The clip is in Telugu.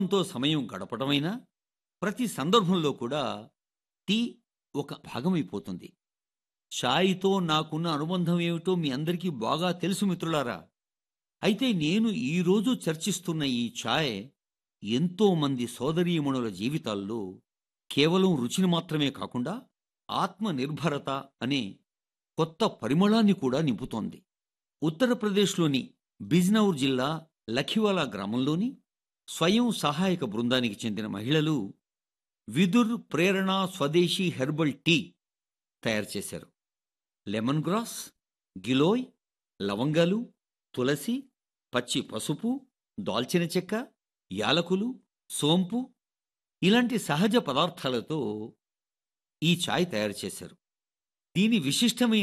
తో సమయం గడపడమైనా ప్రతి సందర్భంలో కూడా టీ ఒక భాగమైపోతుంది ఛాయ్తో నాకున్న అనుబంధం ఏమిటో మీ అందరికీ బాగా తెలుసు మిత్రులారా అయితే నేను ఈరోజు చర్చిస్తున్న ఈ ఛాయ్ ఎంతో మంది సోదరీమణుల జీవితాల్లో కేవలం రుచిని మాత్రమే కాకుండా ఆత్మ నిర్భరత అనే కొత్త పరిమళాన్ని కూడా నింపుతోంది ఉత్తరప్రదేశ్లోని బిజ్నౌర్ జిల్లా లఖివాలా గ్రామంలోని స్వయం సహాయక బృందానికి చెందిన మహిళలు విదుర్ ప్రేరణ స్వదేశీ హెర్బల్ టీ తయారు చేశారు లెమన్ గ్రాస్ గిలోయ్ లవంగాలు తులసి పచ్చి పసుపు దాల్చిన చెక్క యాలకులు సోంపు ఇలాంటి సహజ పదార్థాలతో ఈ ఛాయ్ తయారు చేశారు దీని విశిష్టమైన